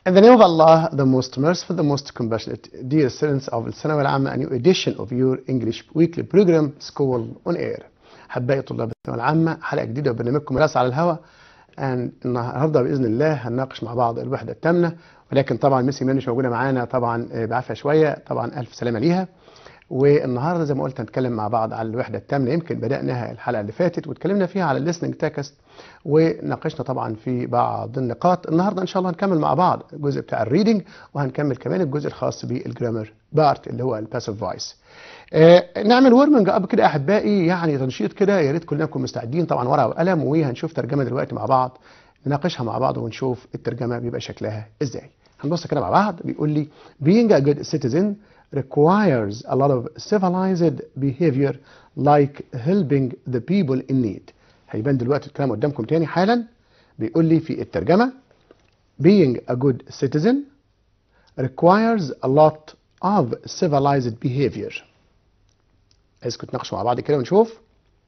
In the name of Allah, the most merciful, the most compassionate, dear students of الثانوية العامة, a new edition of your English weekly program, School on Air. أحبائي طلاب الثانوية العامة، حلقة جديدة وبرنامجكم مدرسة على الهواء. And النهارده بإذن الله هنناقش مع بعض الوحدة الثامنة، ولكن طبعا ميسي مان مش موجودة معانا طبعا بعافية شوية، طبعا ألف سلامة ليها. والنهارده زي ما قلت هنتكلم مع بعض على الوحده الثامنه يمكن بداناها الحلقه اللي فاتت واتكلمنا فيها على الليسننج تكست وناقشنا طبعا في بعض النقاط النهارده ان شاء الله هنكمل مع بعض الجزء بتاع الريدنج وهنكمل كمان الجزء الخاص بالجرامر بارت اللي هو الباسيف فويس آه نعمل ورمنج اب كده احبائي يعني تنشيط كده يا ريت كلنا نكون مستعدين طبعا ورقه وقلم وهنشوف ترجمه دلوقتي مع بعض نناقشها مع بعض ونشوف الترجمه بيبقى شكلها ازاي هنبص كده مع بعض بيقول لي being a good citizen requires a lot of civilized behavior like helping the people in need هيبان دلوقتي الكلام قدامكم تاني حالا بيقول لي في الترجمة being a good citizen requires a lot of civilized behavior عايزكم تناقشوا مع بعض كده ونشوف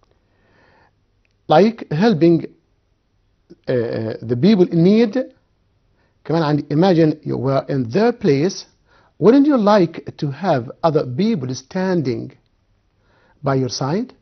like helping uh, the people in need كمان عندي imagine you were in their place Wouldn't you like to have other people standing by your side?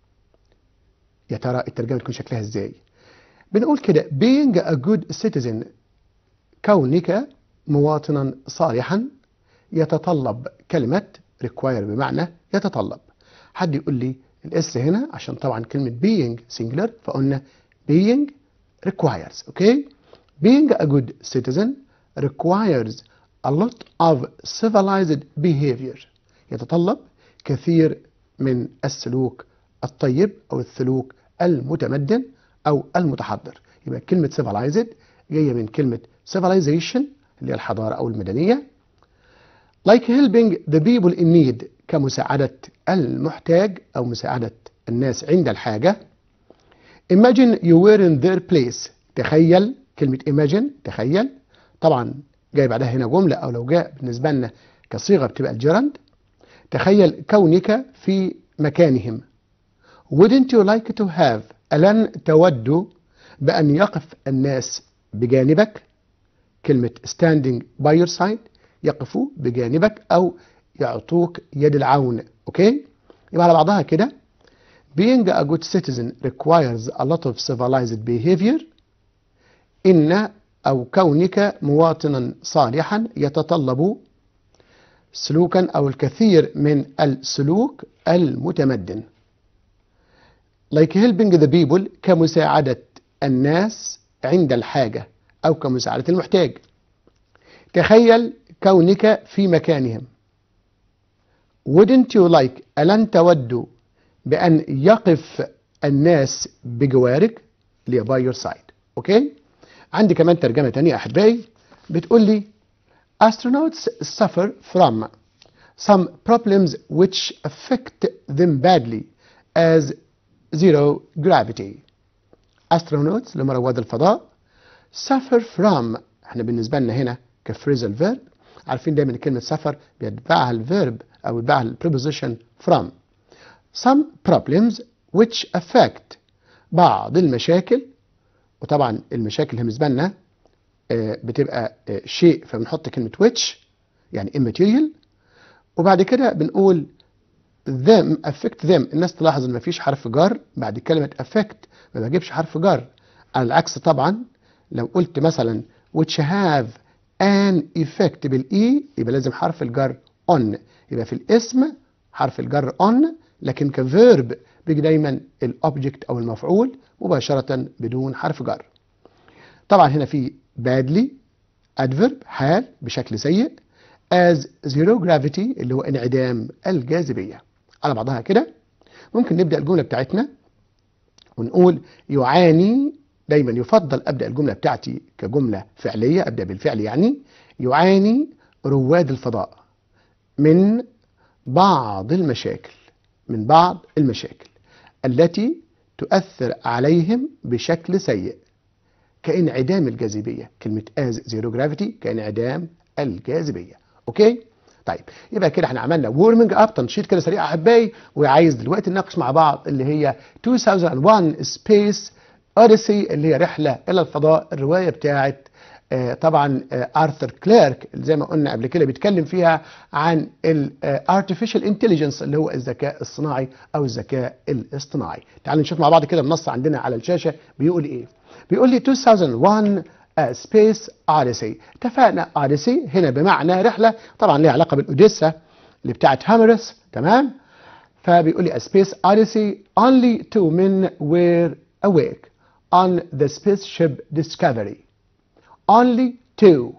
يا ترى الترجمة تكون شكلها ازاي؟ بنقول كده being a good citizen كونك مواطنا صالحا يتطلب كلمة require بمعنى يتطلب حد يقول لي الاس هنا عشان طبعا كلمة being singular فقلنا being requires اوكي being a good citizen requires a lot of civilized behavior يتطلب كثير من السلوك الطيب أو السلوك المتمدن أو المتحضر يبقى كلمة civilized جاية من كلمة civilization اللي هي الحضارة أو المدنية like helping the people in need كمساعدة المحتاج أو مساعدة الناس عند الحاجة imagine you were in their place تخيل كلمة imagine تخيل طبعا جاي بعدها هنا جملة أو لو جاء بالنسبة لنا كصيغة بتبقى الجرند تخيل كونك في مكانهم wouldn't you like to have ألن تود بأن يقف الناس بجانبك كلمة standing by your side يقفوا بجانبك أو يعطوك يد العون أوكي يبقى على بعضها كده being a good citizen requires a lot of civilized behavior إن أو كونك مواطنا صالحا يتطلب سلوكا أو الكثير من السلوك المتمدن like helping the people كمساعدة الناس عند الحاجة أو كمساعدة المحتاج تخيل كونك في مكانهم wouldn't you like ألن تود بأن يقف الناس بجوارك اللي by your side أوكي عندي كمان ترجمة تانية أحبائي بتقول لي astronauts suffer from some problems which affect them badly as zero gravity astronauts اللي هم رواد الفضاء suffer from احنا بالنسبة لنا هنا كفريزال فيرب عارفين دايما كلمة suffer بيتبعها الفيرب أو بيتبعها البريبوزيشن from some problems which affect بعض المشاكل وطبعا المشاكل اللي بالنسبه لنا بتبقى شيء فبنحط كلمه which يعني immaterial وبعد كده بنقول them affect them الناس تلاحظ ان مفيش حرف جر بعد كلمه affect ما بجيبش حرف جر على العكس طبعا لو قلت مثلا which have an effect بالاي يبقى لازم حرف الجر on يبقى في الاسم حرف الجر on لكن كفيرب بيجي دايما الاوبجكت او المفعول مباشرة بدون حرف جر. طبعا هنا في badly adverb حال بشكل سيء as zero gravity اللي هو انعدام الجاذبية. على بعضها كده ممكن نبدأ الجملة بتاعتنا ونقول يعاني دايما يفضل أبدأ الجملة بتاعتي كجملة فعلية أبدأ بالفعل يعني يعاني رواد الفضاء من بعض المشاكل من بعض المشاكل التي تؤثر عليهم بشكل سيء كانعدام الجاذبية كلمة as zero gravity كانعدام الجاذبية أوكي طيب يبقى كده احنا عملنا وورمنج اب تنشيط كده سريع احبائي وعايز دلوقتي نناقش مع بعض اللي هي 2001 سبيس اوديسي اللي هي رحله الى الفضاء الروايه بتاعه آه، طبعا آه، ارثر كليرك زي ما قلنا قبل كده بيتكلم فيها عن الارتفيشال انتليجنس اللي هو الذكاء الصناعي او الذكاء الاصطناعي تعالوا نشوف مع بعض كده النص عندنا على الشاشه بيقول ايه بيقول لي 2001 سبيس اوديسي اتفقنا اوديسي هنا بمعنى رحله طبعا ليها علاقه بالاوديسا اللي بتاعت هامرس تمام فبيقول لي a space odyssey only two men were awake on the spaceship discovery only two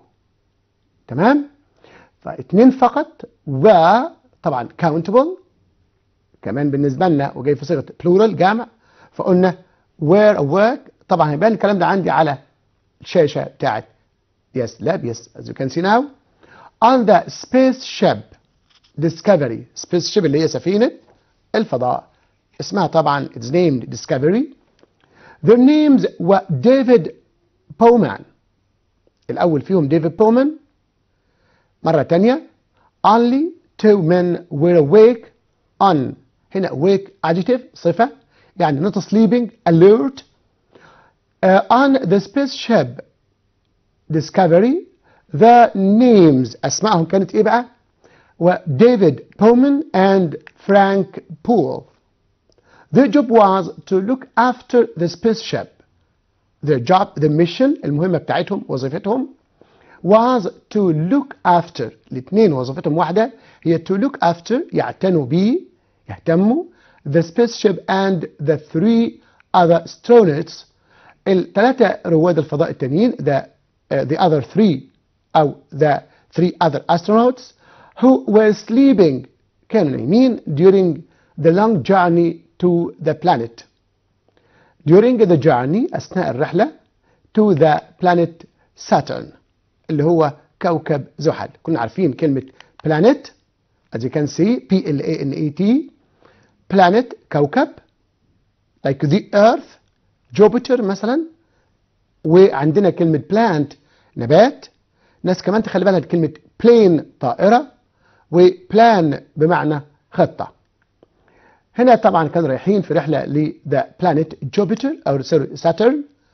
تمام فاثنين فقط وطبعا countable كمان بالنسبه لنا وجاي في صيغه plural جامع فقلنا were awake طبعا هيبان الكلام ده عندي على الشاشه بتاعت yes lab yes as you can see now on the spaceship discovery spaceship اللي هي سفينه الفضاء اسمها طبعا it's named discovery their names were David Bowman الأول فيهم ديفيد بومان مرة تانية only two men were awake on هنا awake adjective صفة يعني not sleeping alert uh, on the spaceship discovery the names أسمائهم كانت إيه بقى؟ وديفيد بومان and Frank Poole their job was to look after the spaceship their job the mission المهمة بتاعتهم وظيفتهم was to look after الاثنين وظيفتهم واحدة هي to look after يعتنوا به يهتموا the spaceship and the three other astronauts الثلاثة رواد الفضاء التانيين the, uh, the other three أو the three other astronauts who were sleeping كانوا نايمين during the long journey to the planet during the journey أثناء الرحلة to the planet Saturn اللي هو كوكب زحل كنا عارفين كلمة planet as you can see P L A N A T planet كوكب like the earth Jupiter مثلا وعندنا كلمة plant نبات ناس كمان تخلي بالها كلمة plane طائرة وبلان بمعنى خطة هنا طبعا كانوا رايحين في رحلة ل the planet Jupiter أو Saturn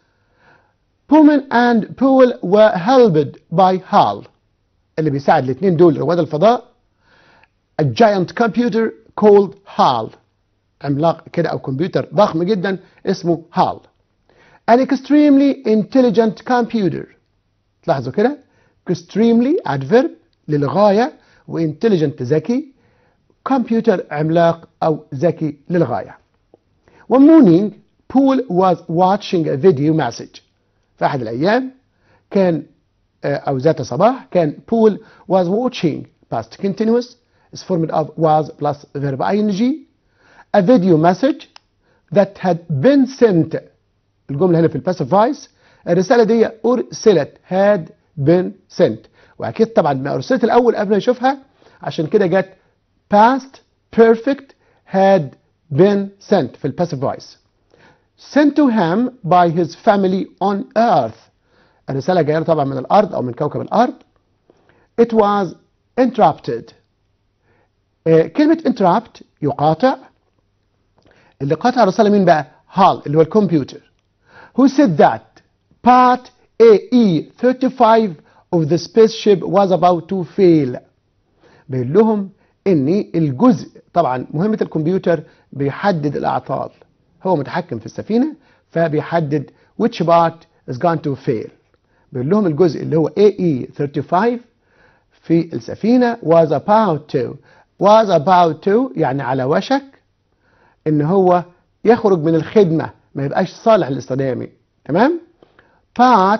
بومان and بول were helped by HAL اللي بيساعد الاثنين دول رواد الفضاء a giant computer called HAL عملاق كده أو كمبيوتر ضخم جدا اسمه HAL an extremely intelligent computer تلاحظوا كده extremely adverb للغاية وintelligent ذكي كمبيوتر عملاق أو ذكي للغاية One morning Paul was watching a video message في أحد الأيام كان أو ذات صباح كان Paul was watching past continuous is formed of was plus verb ing a video message that had been sent الجملة هنا في الباسيف فايس الرسالة دي أرسلت had been sent وأكيد طبعا ما أرسلت الأول قبل ما يشوفها عشان كده جت past perfect had been sent في الباسيف فويس sent to him by his family on earth الرسالة جاية طبعا من الأرض أو من كوكب الأرض it was interrupted آه كلمة interrupt يقاطع اللي قاطع الرسالة مين بقى؟ هال اللي هو الكمبيوتر who said that part AE35 of the spaceship was about to fail بيقول لهم ان الجزء طبعا مهمة الكمبيوتر بيحدد الاعطال هو متحكم في السفينة فبيحدد which part is going to fail بيقول لهم الجزء اللي هو AE35 في السفينة was about to was about to يعني على وشك ان هو يخرج من الخدمة ما يبقاش صالح للاستخدام تمام part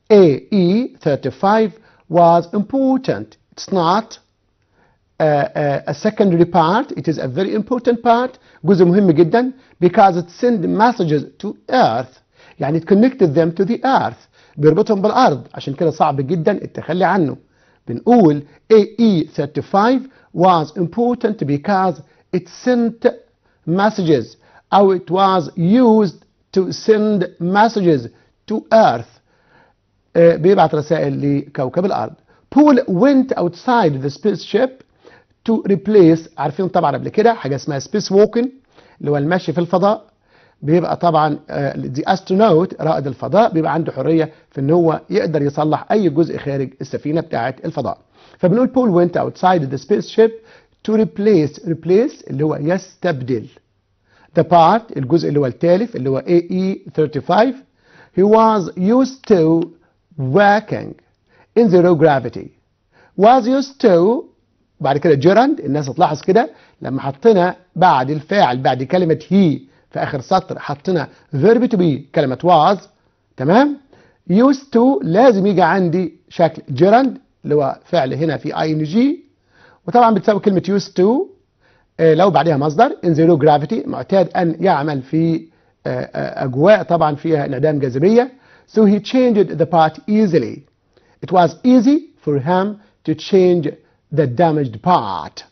AE35 was important it's not uh, uh, a secondary part it is a very important part جزء مهم جدا because it sent messages to earth يعني it connected them to the earth بيربطهم بالارض عشان كده صعب جدا التخلي عنه بنقول AE35 was important because it sent messages أو it was used to send messages to earth uh, بيبعت رسائل لكوكب الأرض Paul went outside the spaceship to replace عارفين طبعا قبل كده حاجة اسمها space walking اللي هو المشي في الفضاء بيبقى طبعا the astronaut رائد الفضاء بيبقى عنده حرية في ان هو يقدر يصلح اي جزء خارج السفينة بتاعة الفضاء فبنقول Paul went outside the spaceship to replace replace اللي هو يستبدل the part الجزء اللي هو التالف اللي هو AE35 he was used to working in zero gravity was used to بعد كده gerund الناس تلاحظ كده لما حطينا بعد الفاعل بعد كلمة he في آخر سطر حطينا verb to be كلمة was تمام used to لازم يجي عندي شكل gerund اللي هو فعل هنا في ing وطبعا بتساوي كلمة used to لو بعدها مصدر in zero gravity معتاد أن يعمل في أجواء طبعا فيها انعدام جاذبية so he changed the part easily it was easy for him to change the damaged part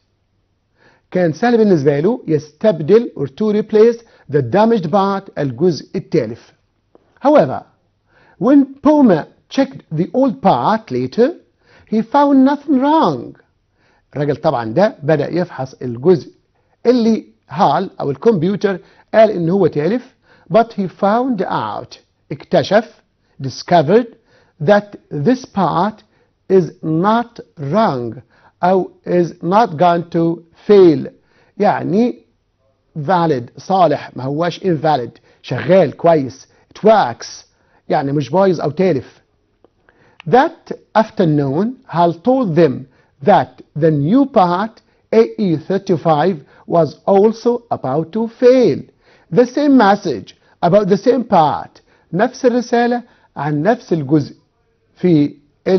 كان سهل بالنسبة له يستبدل or to replace the damaged part الجزء التالف however when Poma checked the old part later he found nothing wrong الراجل طبعا ده بدأ يفحص الجزء اللي هال أو الكمبيوتر قال إن هو تالف but he found out اكتشف discovered that this part is not wrong أو is not going to fail يعني valid صالح ما هواش invalid شغال كويس it works يعني مش بايظ أو تالف that afternoon Hal told them that the new part AE35 was also about to fail the same message about the same part نفس الرسالة عن نفس الجزء في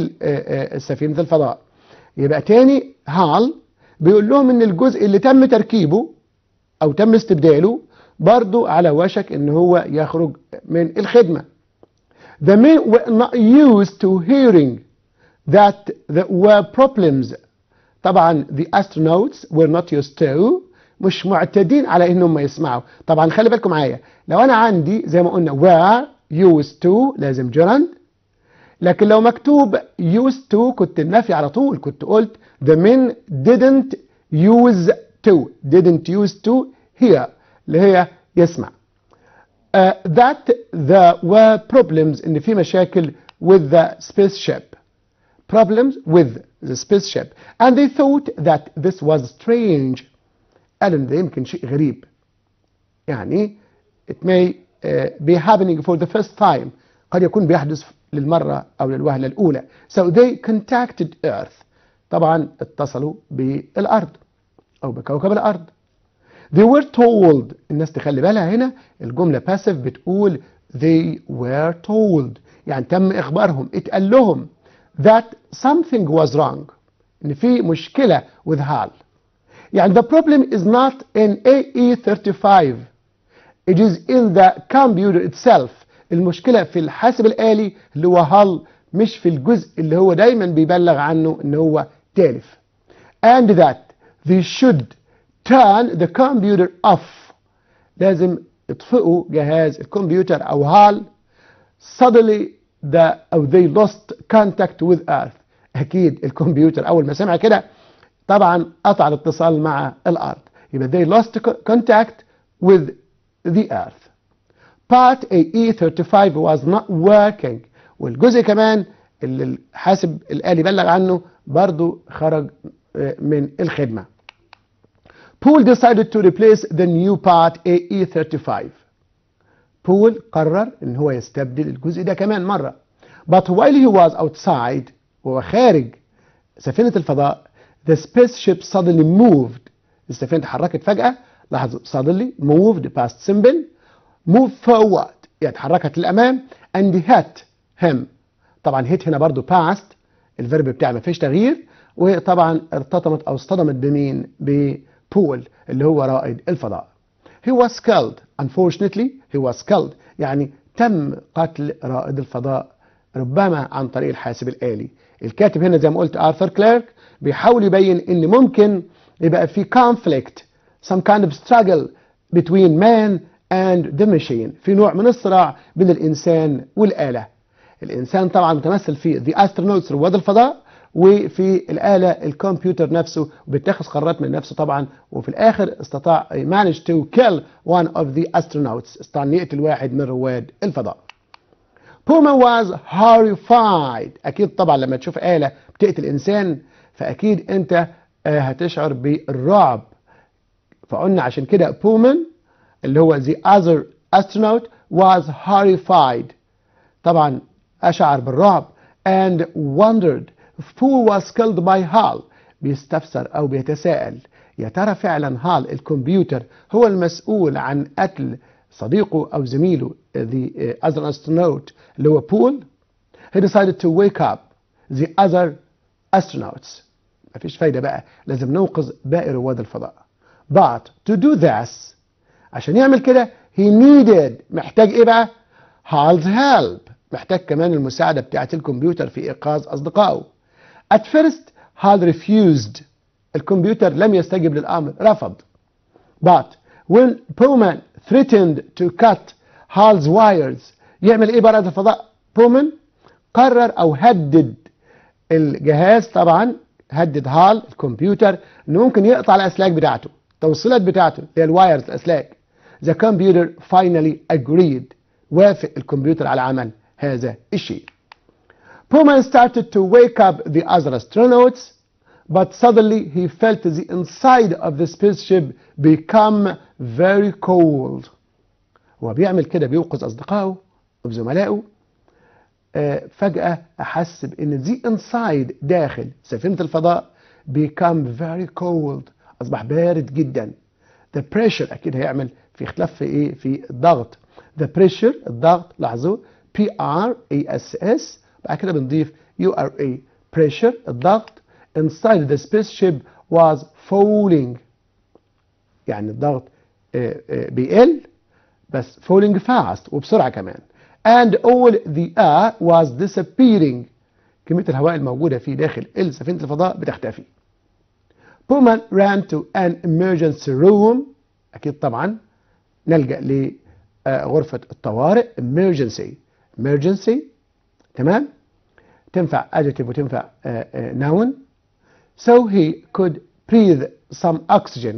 سفينة الفضاء يبقى تاني هال بيقول لهم ان الجزء اللي تم تركيبه او تم استبداله برضو على وشك ان هو يخرج من الخدمة the men were not used to hearing that there were problems طبعا the astronauts were not used to مش معتادين على انهم يسمعوا طبعا خلي بالكم معايا لو انا عندي زي ما قلنا were used to لازم gerund لكن لو مكتوب used to كنت النفي على طول كنت قلت the men didn't use to didn't use to hear اللي هي يسمع uh, that there were problems ان في مشاكل with the spaceship problems with the spaceship and they thought that this was strange قالوا ان ده يمكن شيء غريب يعني it may uh, be happening for the first time قد يكون بيحدث للمرة أو للوهلة الأولى so they contacted earth طبعا اتصلوا بالأرض أو بكوكب الأرض they were told الناس تخلي بالها هنا الجملة passive بتقول they were told يعني تم إخبارهم اتقال لهم that something was wrong إن في مشكلة with HAL يعني the problem is not in AE35 it is in the computer itself المشكلة في الحاسب الآلي اللي هو هل مش في الجزء اللي هو دايما بيبلغ عنه ان هو تالف and that they should turn the computer off لازم يطفئوا جهاز الكمبيوتر او هال suddenly the أو they lost contact with earth اكيد الكمبيوتر اول ما سمع كده طبعا قطع الاتصال مع الارض يبقى they lost contact with the earth part AE35 was not working والجزء كمان اللي الحاسب الآلي بلغ عنه برضو خرج من الخدمة Paul decided to replace the new part AE35 بول قرر ان هو يستبدل الجزء ده كمان مرة but while he was outside وهو خارج سفينة الفضاء the spaceship suddenly moved السفينة اتحركت فجأة لاحظوا suddenly moved past symbol move forward يعني اتحركت للأمام and hit him طبعا hit هنا برضو past الفيرب بتاعه ما فيش تغيير وطبعا ارتطمت أو اصطدمت بمين ببول اللي هو رائد الفضاء he was killed unfortunately he was killed يعني تم قتل رائد الفضاء ربما عن طريق الحاسب الآلي الكاتب هنا زي ما قلت آرثر كليرك بيحاول يبين ان ممكن يبقى في conflict some kind of struggle between man and the machine في نوع من الصراع بين الإنسان والآلة الإنسان طبعا متمثل في the astronauts رواد الفضاء وفي الآلة الكمبيوتر نفسه وبيتخذ قرارات من نفسه طبعا وفي الآخر استطاع managed to kill one of the astronauts استطاع أن يقتل واحد من رواد الفضاء بوما was horrified أكيد طبعا لما تشوف آلة بتقتل إنسان فأكيد أنت هتشعر بالرعب فقلنا عشان كده بومان اللي هو the other astronaut was horrified طبعا أشعر بالرعب and wondered who was killed by Hal بيستفسر أو بيتساءل يا ترى فعلا هال الكمبيوتر هو المسؤول عن قتل صديقه أو زميله the other astronaut اللي هو بول he decided to wake up the other astronauts مفيش فايدة بقى لازم نوقظ باقي رواد الفضاء but to do this عشان يعمل كده he needed محتاج ايه بقى Hal's help محتاج كمان المساعدة بتاعة الكمبيوتر في إيقاظ أصدقائه at first Hal refused الكمبيوتر لم يستجب للأمر رفض but when Pullman threatened to cut Hal's wires يعمل ايه بقى الفضاء بومان قرر او هدد الجهاز طبعا هدد هال الكمبيوتر انه ممكن يقطع الاسلاك بتاعته التوصيلات بتاعته اللي هي الوايرز الاسلاك the computer finally agreed وافق الكمبيوتر على عمل هذا الشيء Pullman started to wake up the other astronauts but suddenly he felt the inside of the spaceship become very cold هو بيعمل كده بيوقظ أصدقائه وزملائه آه فجأة أحس بأن the inside داخل سفينة الفضاء become very cold أصبح بارد جدا the pressure أكيد هيعمل في اختلاف في إيه في الضغط the pressure الضغط لاحظوا P R A S S بعد كده بنضيف U R A pressure الضغط inside the spaceship was falling يعني الضغط آه آه بيقل بس falling fast وبسرعة كمان and all the air was disappearing كمية الهواء الموجودة في داخل سفينة الفضاء بتختفي بومان ran to an emergency room أكيد طبعا نلجأ لغرفة الطوارئ emergency emergency تمام تنفع adjective وتنفع noun so he could breathe some oxygen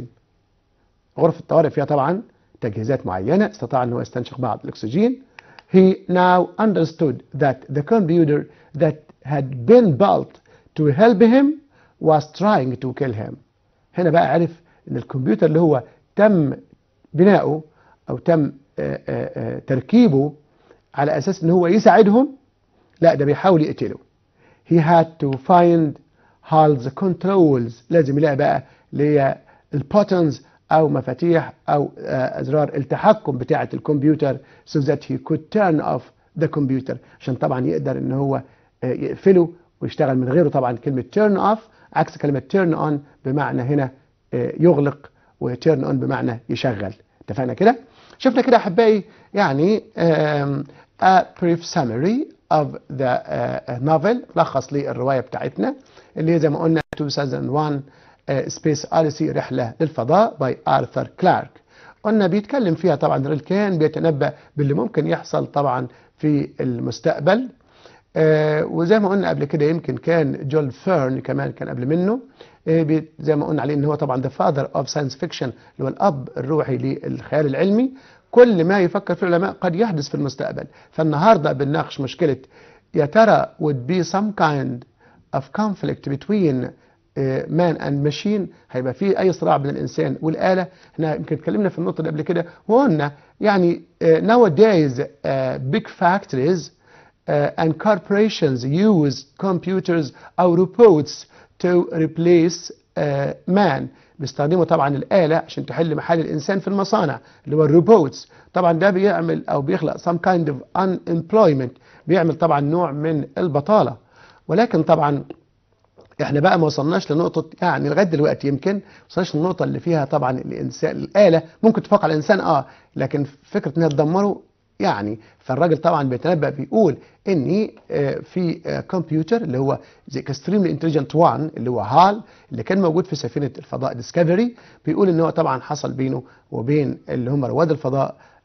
غرفة الطوارئ فيها طبعا تجهيزات معينة استطاع أنه يستنشق بعض الأكسجين he now understood that the computer that had been built to help him was trying to kill him هنا بقى عرف ان الكمبيوتر اللي هو تم بناؤه او تم آآ آآ تركيبه على اساس ان هو يساعدهم لا ده بيحاول يقتله he had to find Hal's controls لازم يلاقي بقى اللي هي البوتنز او مفاتيح او ازرار التحكم بتاعه الكمبيوتر so that he could turn off the computer عشان طبعا يقدر ان هو يقفله ويشتغل من غيره طبعا كلمه turn off عكس كلمه turn on بمعنى هنا يغلق وتيرن اون بمعنى يشغل اتفقنا كده شفنا كده احبائي يعني a brief summary of the uh, novel لخص للروايه بتاعتنا اللي هي زي ما قلنا 2001 سبيس اوديسي رحله للفضاء باي ارثر كلارك قلنا بيتكلم فيها طبعا كان بيتنبأ باللي ممكن يحصل طبعا في المستقبل آه وزي ما قلنا قبل كده يمكن كان جول فيرن كمان كان قبل منه آه زي ما قلنا عليه ان هو طبعا ذا فاذر اوف ساينس فيكشن اللي هو الاب الروحي للخيال العلمي كل ما يفكر فيه العلماء قد يحدث في المستقبل فالنهارده بنناقش مشكله يا ترى would be some kind of conflict between مان اند ماشين هيبقى في اي صراع بين الانسان والاله احنا يمكن اتكلمنا في النقطه اللي قبل كده وقلنا يعني nowadays uh, big factories uh, and corporations use computers او robots to replace uh, man بيستخدموا طبعا الآلة عشان تحل محل الإنسان في المصانع اللي هو الروبوتس طبعا ده بيعمل أو بيخلق some kind of unemployment بيعمل طبعا نوع من البطالة ولكن طبعا احنا بقى ما وصلناش لنقطة يعني لغاية دلوقتي يمكن ما وصلناش للنقطة اللي فيها طبعا الإنسان الآلة ممكن تفوق على الإنسان اه لكن فكرة إنها تدمره يعني فالراجل طبعا بيتنبأ بيقول ان في كمبيوتر اللي هو زي اكستريملي انتليجنت 1 اللي هو هال اللي كان موجود في سفينه الفضاء ديسكفري بيقول ان هو طبعا حصل بينه وبين اللي هم رواد الفضاء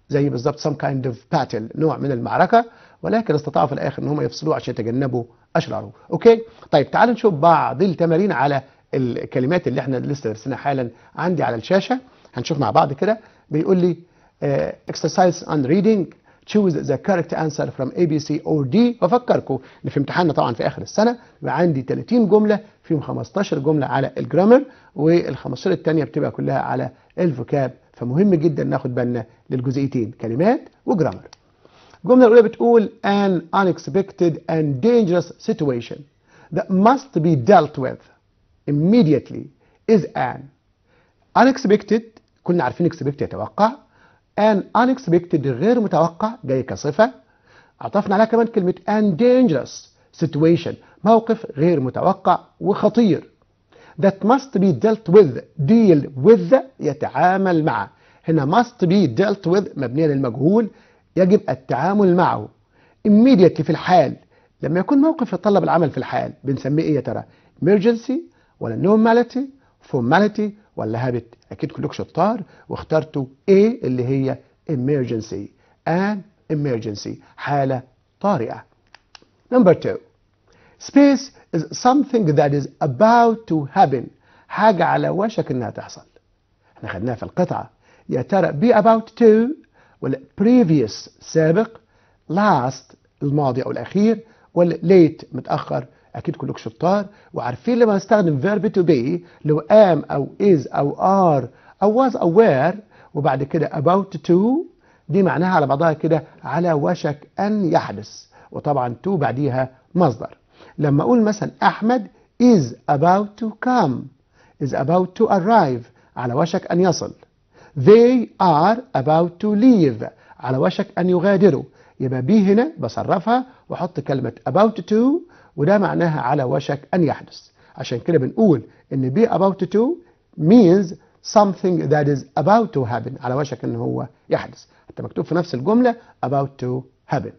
زي بالظبط some kind of battle نوع من المعركة ولكن استطاعوا في الآخر ان هم يفصلوه عشان يتجنبوا أشراره أوكي طيب تعالوا نشوف بعض التمارين على الكلمات اللي احنا لسه درسناها حالا عندي على الشاشة هنشوف مع بعض كده بيقول لي uh, exercise on reading choose the correct answer from A B C or D وافكركم ان في امتحاننا طبعا في اخر السنه بيبقى عندي 30 جمله فيهم 15 جمله على الجرامر وال 15 الثانيه بتبقى كلها على الفوكاب فمهم جدا ناخد بالنا للجزئيتين كلمات وجرامر. الجمله الاولى بتقول an unexpected and dangerous situation that must be dealt with immediately is an unexpected كنا عارفين expect يتوقع an unexpected غير متوقع جاي كصفة عطفنا عليها كمان كلمة an dangerous situation موقف غير متوقع وخطير that must be dealt with deal with يتعامل مع هنا must be dealt with مبنية للمجهول يجب التعامل معه immediately في الحال لما يكون موقف يتطلب العمل في الحال بنسميه ايه يا ترى emergency ولا normality formality ولا habit اكيد كلكم شطار واخترتوا A اللي هي emergency an emergency حالة طارئة number two space is something that is about to happen حاجة على وشك انها تحصل احنا خدناها في القطعة يا ترى be about to ولا previous سابق last الماضي او الاخير ولا late متأخر اكيد كلكم شطار وعارفين لما نستخدم verb to be لو am او is او are او was او were وبعد كده about to دي معناها على بعضها كده على وشك ان يحدث وطبعا to بعديها مصدر لما اقول مثلا احمد is about to come is about to arrive على وشك ان يصل they are about to leave على وشك ان يغادروا يبقى بي هنا بصرفها واحط كلمه about to وده معناها على وشك أن يحدث عشان كده بنقول إن be about to means something that is about to happen على وشك إن هو يحدث حتى مكتوب في نفس الجملة about to happen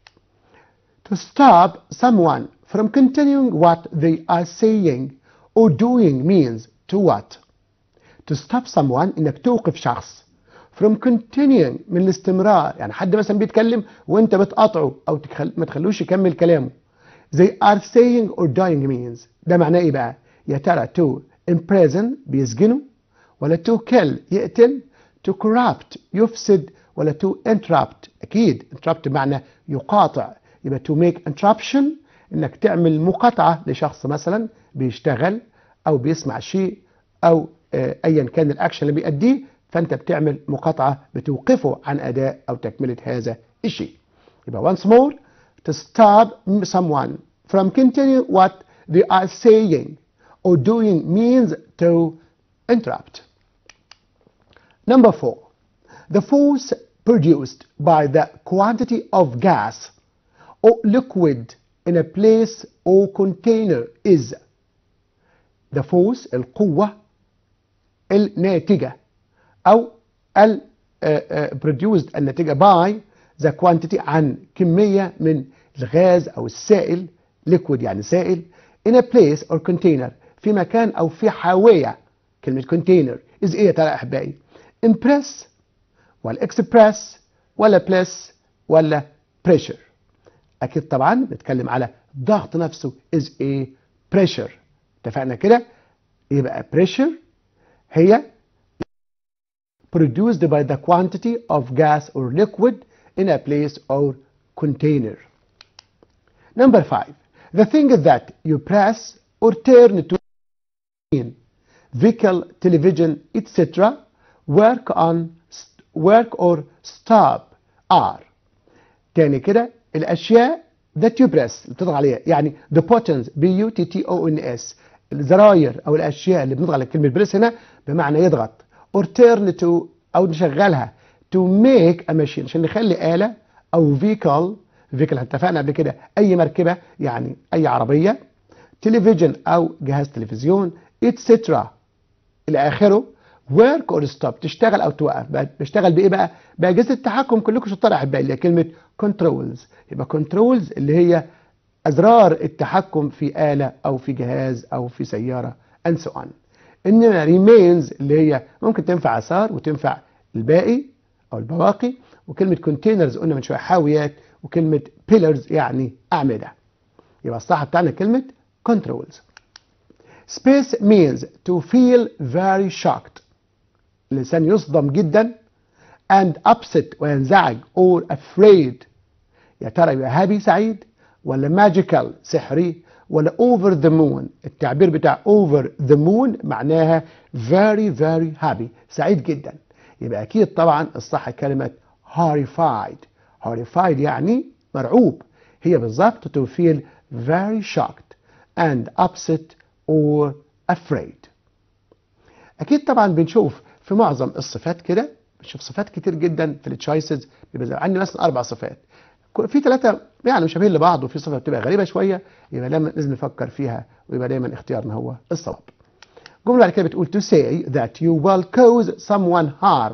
to stop someone from continuing what they are saying or doing means to what to stop someone إنك توقف شخص from continuing من الاستمرار يعني حد مثلا بيتكلم وانت بتقاطعه او تخل... ما تخلوش يكمل كلامه they are saying or dying means ده معناه ايه بقى يا ترى to imprison بيسجنوا ولا to kill يقتل to corrupt يفسد ولا to interrupt اكيد interrupt بمعنى يقاطع يبقى to make interruption انك تعمل مقاطعة لشخص مثلا بيشتغل او بيسمع شيء او ايا كان الاكشن اللي بيأديه فانت بتعمل مقاطعة بتوقفه عن اداء او تكملة هذا الشيء يبقى once more to stop someone from continuing what they are saying or doing means to interrupt. Number four, the force produced by the quantity of gas or liquid in a place or container is the force القوة الناتجة أو ال produced الناتجة by the quantity عن كمية من الغاز أو السائل liquid يعني سائل in a place or container في مكان أو في حاوية كلمة container is إيه ترى أحبائي impress ولا express ولا place ولا pressure أكيد طبعا بنتكلم على ضغط نفسه is a pressure اتفقنا كده يبقى pressure هي produced by the quantity of gas or liquid in a place or container. Number five, the thing that you press or turn to vehicle, television, etc. work on work or stop are. تاني كده الأشياء that you press اللي بتضغط عليها يعني the buttons B U T T O N S الزراير أو الأشياء اللي بنضغط على كلمة بريس هنا بمعنى يضغط or turn to أو نشغلها to make a machine عشان نخلي آلة أو vehicle vehicle اتفقنا قبل كده أي مركبة يعني أي عربية تلفزيون أو جهاز تلفزيون etc إلى آخره work or stop تشتغل أو توقف بشتغل بإيه بقى؟ بأجهزة التحكم كلكم شطار أحبائي اللي هي كلمة controls يبقى controls اللي هي أزرار التحكم في آلة أو في جهاز أو في سيارة and so on إنما remains اللي هي ممكن تنفع آثار وتنفع الباقي أو البواقي وكلمة containers قلنا من شوية حاويات وكلمة pillars يعني أعمدة يبقى الصح بتاعنا كلمة controls space means to feel very shocked الإنسان يصدم جدا and upset وينزعج or afraid يا ترى يبقى هابي سعيد ولا magical سحري ولا over the moon التعبير بتاع over the moon معناها very very happy سعيد جدا يبقى أكيد طبعا الصح كلمة horrified horrified يعني مرعوب هي بالظبط to feel very shocked and upset or afraid أكيد طبعا بنشوف في معظم الصفات كده بنشوف صفات كتير جدا في التشويسز بيبقى عندي مثلا أربع صفات في ثلاثة يعني مشابهين لبعض وفي صفة بتبقى غريبة شوية يبقى لازم نفكر فيها ويبقى دايما اختيارنا هو الصواب. جملة بعد كده بتقول to say that you will cause someone harm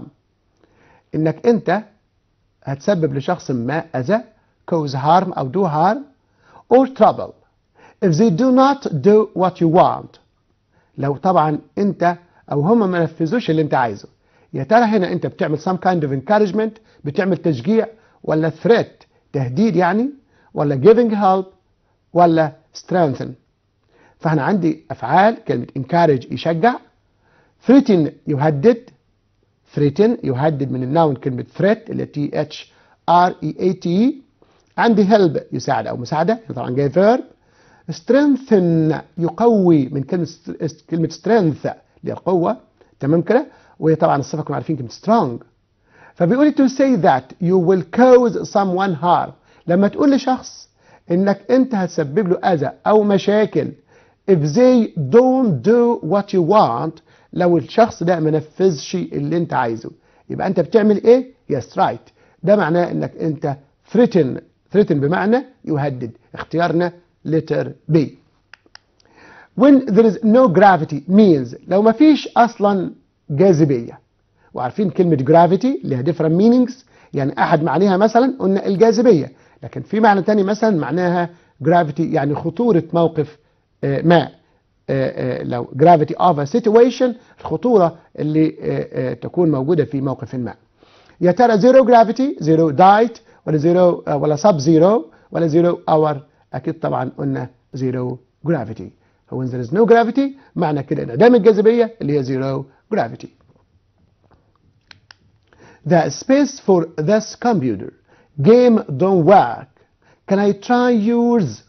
انك انت هتسبب لشخص ما اذى cause harm او do harm or trouble if they do not do what you want لو طبعا انت او هم ما نفذوش اللي انت عايزه يا ترى هنا انت بتعمل some kind of encouragement بتعمل تشجيع ولا threat تهديد يعني ولا giving help ولا strengthen فاحنا عندي افعال كلمه encourage يشجع threaten يهدد threaten يهدد من النون كلمه threat اللي تي اتش ار اي اي تي عندي help يساعد او مساعده طبعا جاي verb strengthen يقوي من كلمه كلمه strength اللي هي القوه تمام كده وهي طبعا الصفه كنا عارفين كلمه strong فبيقول to say that you will cause someone harm لما تقول لشخص انك انت هتسبب له اذى او مشاكل if they don't do what you want لو الشخص ده ما نفذش اللي انت عايزه يبقى انت بتعمل ايه yes right ده معناه انك انت threaten threaten بمعنى يهدد اختيارنا letter B when there is no gravity means لو ما فيش اصلا جاذبيه وعارفين كلمة gravity لها different meanings يعني أحد معانيها مثلا قلنا الجاذبية لكن في معنى تاني مثلا معناها gravity يعني خطورة موقف ما لو gravity of a situation الخطورة اللي تكون موجودة في موقف ما يا ترى zero gravity zero diet ولا zero ولا sub zero ولا zero hour أكيد طبعا قلنا zero gravity when there is no gravity معنى كده انعدام الجاذبية اللي هي zero gravity The space for this computer game don't work. Can I try yours?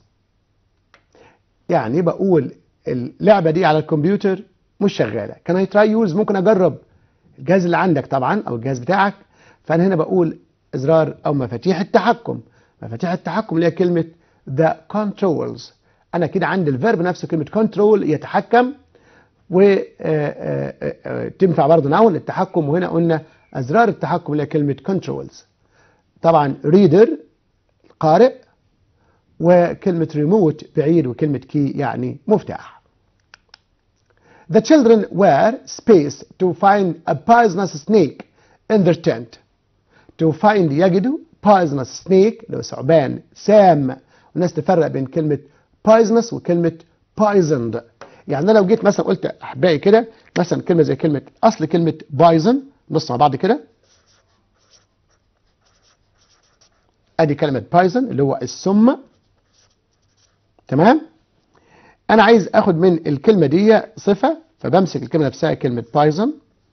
يعني بقول اللعبة دي على الكمبيوتر مش شغالة. Can I try yours؟ ممكن أجرب الجهاز اللي عندك طبعا أو الجهاز بتاعك. فأنا هنا بقول إزرار أو مفاتيح التحكم. مفاتيح التحكم اللي هي كلمة the controls. أنا كده عندي الفيرب نفسه كلمة control يتحكم وتنفع برضه نون التحكم وهنا قلنا أزرار التحكم اللي هي كلمة controls طبعا reader قارئ وكلمة remote بعيد وكلمة key يعني مفتاح The children were space to find a poisonous snake in their tent to find يجدوا poisonous snake اللي هو ثعبان سام والناس تفرق بين كلمة poisonous وكلمة poisoned يعني أنا لو جيت مثلا قلت أحبائي كده مثلا كلمة زي كلمة أصل كلمة poison نص مع بعض كده ادي كلمة بايزن اللي هو السم تمام انا عايز اخد من الكلمة دي صفة فبمسك الكلمة نفسها كلمة بايزن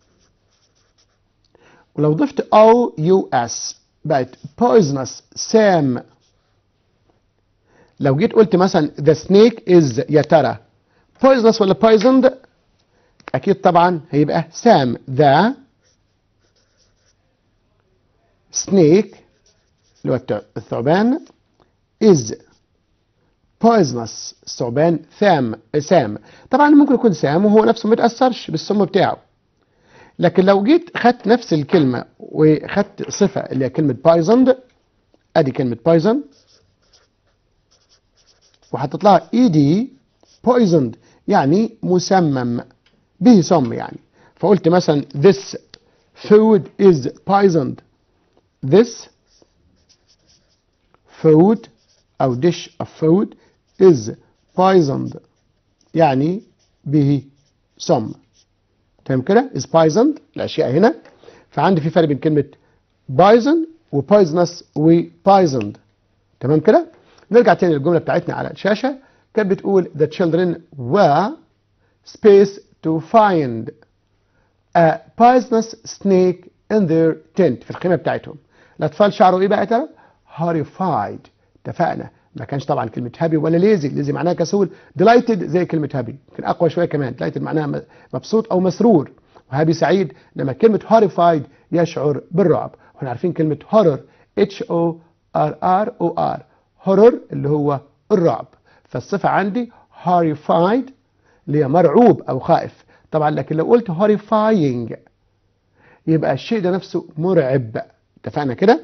ولو ضفت او يو اس بقت poisonous سام لو جيت قلت مثلا the snake is يا ترى poisonous ولا poisoned اكيد طبعا هيبقى سام the snake اللي هو الثعبان is poisonous الثعبان ثام سام طبعا ممكن يكون سام وهو نفسه ما يتأثرش بالسم بتاعه لكن لو جيت خدت نفس الكلمة وخدت صفة اللي هي كلمة poisoned ادي كلمة poison وحطيت لها ed poisoned يعني مسمم به سم يعني فقلت مثلا this food is poisoned this food أو dish of food is poisoned يعني به سم تمام كده is poisoned الأشياء هنا فعندي في فرق بين كلمة poison وبويزنس وبايزند تمام كده نرجع تاني للجمله بتاعتنا على الشاشه كانت بتقول the children were space to find a poisonous snake in their tent في الخيمه بتاعتهم الاطفال شعروا ايه بقى يا ترى horrified اتفقنا ما كانش طبعا كلمه هابي ولا ليزي ليزي معناها كسول delighted زي كلمه هابي يمكن اقوى شويه كمان delighted معناها مبسوط او مسرور وهابي سعيد لما كلمه horrified يشعر بالرعب واحنا عارفين كلمه horror H O R R O R horror اللي هو الرعب فالصفه عندي horrified اللي هي مرعوب او خائف طبعا لكن لو قلت horrifying يبقى الشيء ده نفسه مرعب اتفقنا كده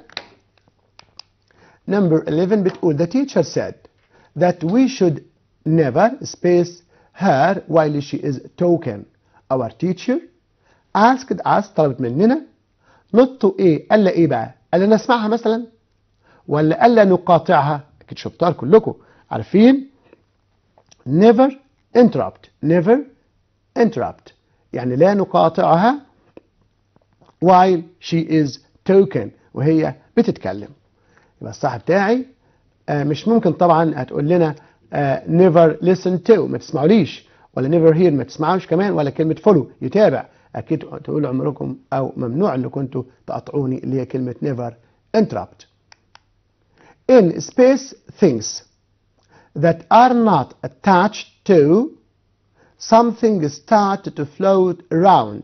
number 11 بتقول the teacher said that we should never space her while she is talking our teacher asked us طلبت مننا not to ايه قال ايه بقى قال نسمعها مثلا ولا قال نقاطعها اكيد شطار كلكم عارفين never interrupt never interrupt يعني لا نقاطعها while she is talking وهي بتتكلم يبقى الصح بتاعي آه مش ممكن طبعا هتقول لنا آه never listen to ما تسمعوليش ولا never hear ما تسمعوش كمان ولا كلمة follow يتابع أكيد تقولوا عمركم أو ممنوع أنكم كنتوا تقطعوني اللي هي كلمة never interrupt in space things that are not attached to something start to float around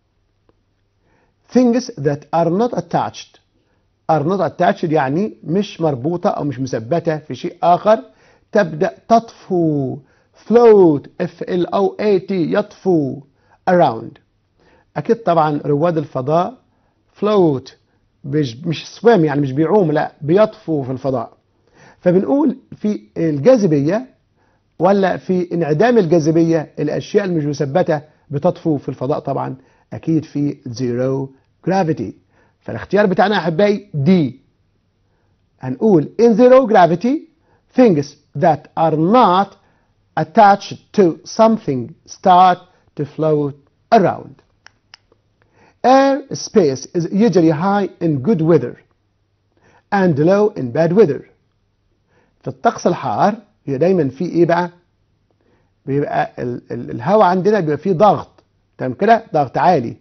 things that are not attached are not attached يعني مش مربوطة أو مش مثبتة في شيء آخر تبدأ تطفو float F L O A T يطفو around أكيد طبعا رواد الفضاء float مش مش سوام يعني مش بيعوم لا بيطفو في الفضاء فبنقول في الجاذبية ولا في انعدام الجاذبية الأشياء المش مثبتة بتطفو في الفضاء طبعا أكيد في zero gravity فالاختيار بتاعنا يا احبائي دي هنقول in zero gravity things that are not attached to something start to float around air space is usually high in good weather and low in bad weather في الطقس الحار هي دايما في ايه بقى بيبقى الهواء عندنا بيبقى فيه ضغط تمام كده ضغط عالي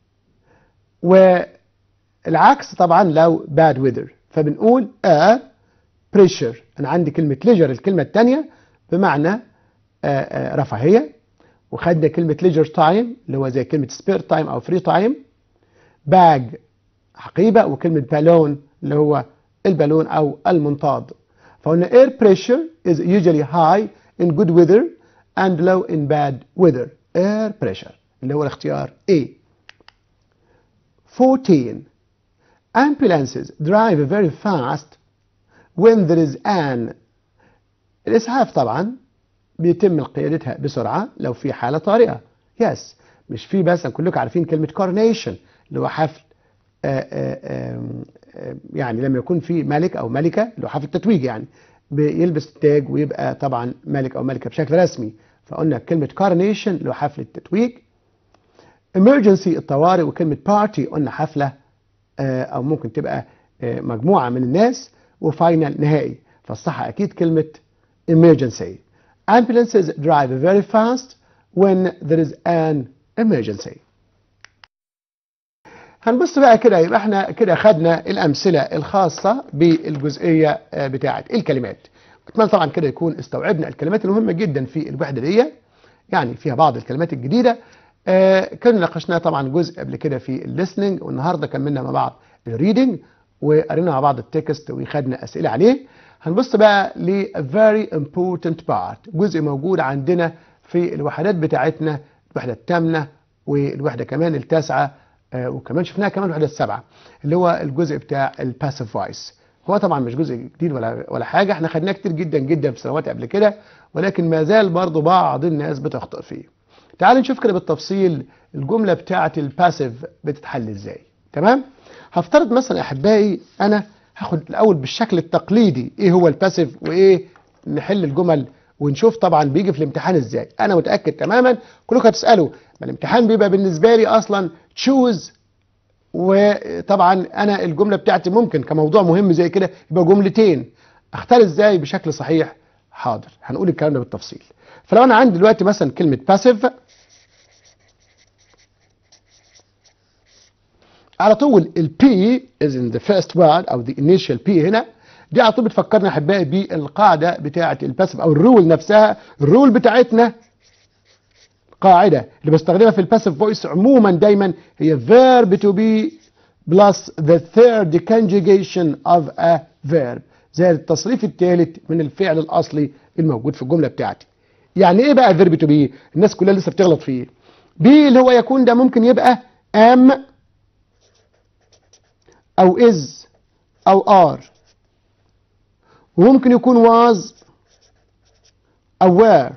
والعكس طبعا لو bad weather فبنقول a pressure انا عندي كلمة leisure الكلمة الثانية بمعنى آآ آآ رفاهية وخدنا كلمة leisure time اللي هو زي كلمة spare time او free time bag حقيبة وكلمة بالون اللي هو البالون او المنطاد فقلنا air pressure is usually high in good weather and low in bad weather air pressure اللي هو الاختيار A 14 ambulances drive very fast when there is an الإسعاف طبعا بيتم قيادتها بسرعة لو في حالة طارئة yes مش في بس كلكم عارفين كلمة coronation اللي هو حفل آآ آآ يعني لما يكون في ملك أو ملكة اللي هو حفل تتويج يعني بيلبس تاج ويبقى طبعا ملك أو ملكة بشكل رسمي فقلنا كلمة coronation اللي هو حفل التتويج emergency الطوارئ وكلمة party قلنا حفلة أو ممكن تبقى مجموعة من الناس وفاينل نهائي فالصح أكيد كلمة emergency ambulances drive very fast when there is an emergency هنبص بقى كده يبقى احنا كده خدنا الأمثلة الخاصة بالجزئية بتاعة الكلمات أتمنى طبعا كده يكون استوعبنا الكلمات المهمة جدا في الوحدة دي يعني فيها بعض الكلمات الجديدة آه كنا ناقشناها طبعا جزء قبل كده في الليسننج والنهارده كملنا مع بعض الريدنج وقرينا مع بعض التكست وخدنا اسئله عليه هنبص بقى ل very important part جزء موجود عندنا في الوحدات بتاعتنا الوحده الثامنه والوحده كمان التاسعه آه وكمان شفناها كمان الوحده السابعه اللي هو الجزء بتاع الباسيف فويس هو طبعا مش جزء جديد ولا ولا حاجه احنا خدناه كتير جدا جدا في سنوات قبل كده ولكن ما زال برضه بعض الناس بتخطئ فيه تعالوا نشوف كده بالتفصيل الجملة بتاعة الباسيف بتتحل ازاي تمام هفترض مثلا احبائي انا هاخد الاول بالشكل التقليدي ايه هو الباسيف وايه نحل الجمل ونشوف طبعا بيجي في الامتحان ازاي انا متاكد تماما كلكم هتسالوا ما الامتحان بيبقى بالنسبه لي اصلا تشوز وطبعا انا الجمله بتاعتي ممكن كموضوع مهم زي كده يبقى جملتين اختار ازاي بشكل صحيح حاضر هنقول الكلام ده بالتفصيل فلو انا عندي دلوقتي مثلا كلمه باسيف على طول ال P is in the first word أو the initial P هنا دي على طول بتفكرنا أحبائي بالقاعدة بتاعة الباسف أو الرول نفسها الرول بتاعتنا قاعدة اللي بستخدمها في الباسف فويس عموما دايما هي verb to be plus the third conjugation of a verb زي التصريف الثالث من الفعل الأصلي الموجود في الجملة بتاعتي يعني إيه بقى verb to be الناس كلها لسه بتغلط فيه be اللي هو يكون ده ممكن يبقى am أو is أو are وممكن يكون was أو were